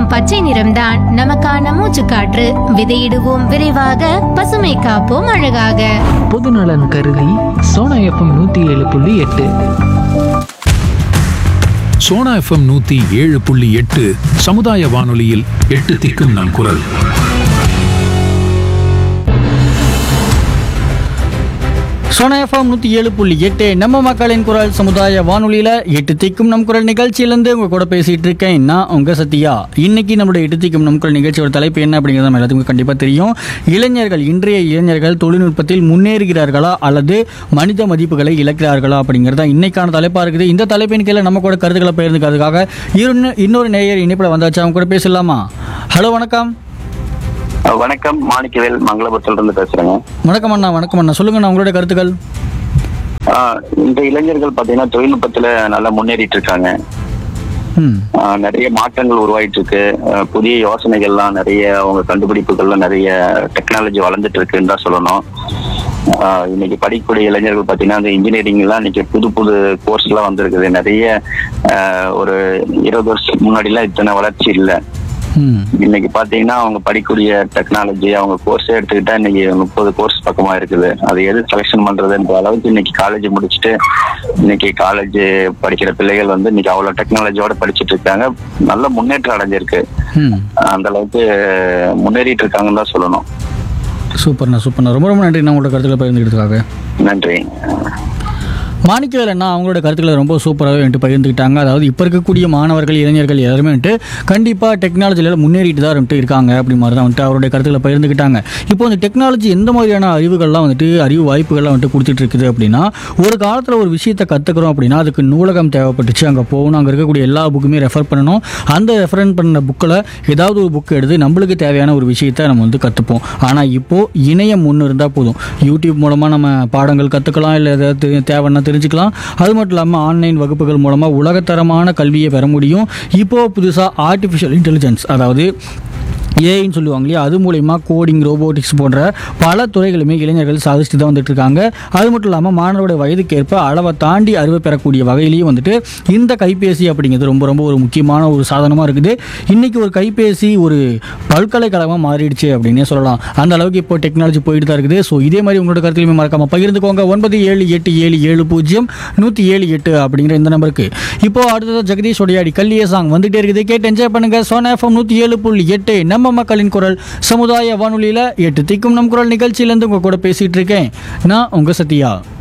வீசும் பச்சை நிறம்தான் நமக்கான மூச்சுக்காற்று விதையிடுவோம் விரைவாக பசுமை காப்போம் அழகாக பொதுநலன் கருதி சோனா எஃப்எம் நூற்றி ஏழு புள்ளி எட்டு சோனா எஃப்எம் நூத்தி ஏழு புள்ளி எட்டு சமுதாய வானொலியில் எட்டு திக்கும் நம் குரல் சோனா எஃப்எம் நூற்றி ஏழு புள்ளி எட்டு நம்ம மக்களின் குரல் சமுதாய வானொலியில் எட்டு திக்கும் நம் குரல் நிகழ்ச்சியிலேருந்து உங்கள் கூட பேசிகிட்டு இருக்கேன் நான் உங்கள் சத்யா இன்னைக்கு நம்மளுடைய எட்டு திக்கும் நம் குரல் நிகழ்ச்சியோட தலைப்பு என்ன அப்படிங்கிறது நம்ம எல்லாத்துக்கும் கண்டிப்பாக தெரியும் இளைஞர்கள் இன்றைய இளைஞர்கள் தொழில்நுட்பத்தில் முன்னேறுகிறார்களா அல்லது மனித மதிப்புகளை இழக்கிறார்களா அப்படிங்கிறது தான் இன்னைக்கான தலைப்பாக இருக்குது இந்த தலைப்பின் கீழே நம்ம கூட கருத்துக்களை பகிர்ந்துக்கிறதுக்காக இன்னொரு இன்னொரு நேயர் இணைப்பில் வந்தாச்சு அவங்க கூட பேசலாமா ஹலோ வணக்கம் அஹ் வணக்கம் மாணிக்கவேல் மங்களபுரத்துல இருந்து பேசுறேங்க வணக்கம் அண்ணா வணக்கம் அண்ணா சொல்லுங்கண்ணா உங்களுடைய கருத்துக்கள் ஆஹ் இந்த இளைஞர்கள் பாத்தீங்கன்னா தொழில்நுட்பத்துல நல்லா முன்னேறிட்டு இருக்காங்க ம் ஆஹ் நிறைய மாற்றங்கள் உருவாயிட்டு இருக்கு ஆஹ் புதிய யோசனைகள்லாம் நிறைய அவங்க கண்டுபிடிப்புகள்லாம் நிறைய டெக்னாலஜி வளர்ந்துட்டு இருக்குன்னு தான் சொல்லணும் ஆஹ் இன்னைக்கு படிக்கக்கூடிய இளைஞர்கள் பாத்தீங்கன்னா அந்த இன்ஜினியரிங் எல்லாம் இன்னைக்கு புது புது கோர்ஸ் எல்லாம் வந்திருக்குது நிறைய ஆஹ் ஒரு இருபது வருஷத்துக்கு முன்னாடி எல்லாம் இத்தனை வளர்ச்சி இல்லை ம் இன்னைக்கு பாத்தீங்கன்னா அவங்க படிக்கக்கூடிய டெக்னாலஜி அவங்க கோர்ஸே எடுத்துக்கிட்டா இன்னைக்கு முப்பது கோர்ஸ் பக்கமா இருக்குது அது எது செலெக்ஷன் பண்றதுன்ற அளவுக்கு இன்னைக்கு காலேஜ் முடிச்சுட்டு இன்னைக்கு காலேஜ் படிக்கிற பிள்ளைகள் வந்து இன்னைக்கு அவ்வளவு டெக்னாலஜியோட படிச்சுட்டு இருக்காங்க நல்ல முன்னேற்றம் அடைஞ்சிருக்கு ம் அந்த அளவுக்கு முன்னேறிட்டு இருக்காங்கன்னு தான் சொல்லணும் சூப்பர்ண்ணா சூப்பர்ண்ணா ரொம்ப ரொம்ப நன்றி நான் உங்களோட கருத்துக்களை பகிர்ந்துக்கிட்டதுக்காக நன்றி மாணிக்கவேல் அண்ணா அவங்களோட கருத்துக்களை ரொம்ப சூப்பராகவே வந்துட்டு பகிர்ந்துக்கிட்டாங்க அதாவது இப்போ இருக்கக்கூடிய மாணவர்கள் இளைஞர்கள் எல்லாருமே வந்துட்டு கண்டிப்பாக டெக்னாலஜியில் முன்னேறிட்டு தான் வந்துட்டு இருக்காங்க அப்படி மாதிரி தான் வந்துட்டு அவருடைய கருத்துக்களை பகிர்ந்துக்கிட்டாங்க இப்போ இந்த டெக்னாலஜி எந்த மாதிரியான அறிவுகள்லாம் வந்துட்டு அறிவு வாய்ப்புகள்லாம் வந்துட்டு கொடுத்துட்டு இருக்குது அப்படின்னா ஒரு காலத்தில் ஒரு விஷயத்தை கற்றுக்குறோம் அப்படின்னா அதுக்கு நூலகம் தேவைப்பட்டுச்சு அங்கே போகணும் அங்கே இருக்கக்கூடிய எல்லா புக்குமே ரெஃபர் பண்ணணும் அந்த ரெஃபரன் பண்ண புக்கில் ஏதாவது ஒரு புக் எடுத்து நம்மளுக்கு தேவையான ஒரு விஷயத்தை நம்ம வந்து கற்றுப்போம் ஆனால் இப்போது இணையம் ஒன்று இருந்தால் போதும் யூடியூப் மூலமாக நம்ம பாடங்கள் கற்றுக்கலாம் இல்லை ஏதாவது தெ- தேவைன்னா தெரிஞ்சுக்கலாம் அது மட்டும் இல்லாமல் ஆன்லைன் வகுப்புகள் மூலமாக உலகத்தரமான கல்வியை பெற முடியும் இப்போது புதுசாக ஆர்டிஃபிஷியல் இன்டெலிஜென்ஸ் அதாவது ஏஐன்னு சொல்லுவாங்க இல்லையா அது மூலயமா கோடிங் ரோபோட்டிக்ஸ் போன்ற பல துறைகளுமே இளைஞர்கள் சாதிச்சுட்டு தான் வந்துட்டு இருக்காங்க அது மட்டும் இல்லாமல் மாணவருடைய வயதுக்கேற்ப அளவை தாண்டி அறிவை பெறக்கூடிய வகையிலையும் வந்துட்டு இந்த கைபேசி அப்படிங்கிறது ரொம்ப ரொம்ப ஒரு முக்கியமான ஒரு சாதனமாக இருக்குது இன்றைக்கி ஒரு கைபேசி ஒரு பல்கலைக்கழகமாக மாறிடுச்சு அப்படின்னே சொல்லலாம் அந்த அளவுக்கு இப்போ டெக்னாலஜி போயிட்டு தான் இருக்குது ஸோ இதே மாதிரி உங்களோட கருத்துலையுமே மறக்காம பகிர்ந்துக்கோங்க ஒன்பது ஏழு எட்டு ஏழு ஏழு பூஜ்ஜியம் நூற்றி ஏழு எட்டு அப்படிங்கிற இந்த நம்பருக்கு இப்போ அடுத்தது ஜெகதீஷ் ஒடையாடி கல்லிய சாங் வந்துட்டே இருக்குது கேட்டு என்ஜாய் பண்ணுங்க சோனா எஃப்எம் நூற்றி ஏழு புள்ளி எட்டு நம்ம மக்களின் குரல் சமுதாய வானொலியில் எட்டு திக்கும் நம் குரல் நிகழ்ச்சியிலேருந்து உங்கள் கூட பேசிகிட்டு இருக்கேன் நான் உங்கள் சத்யா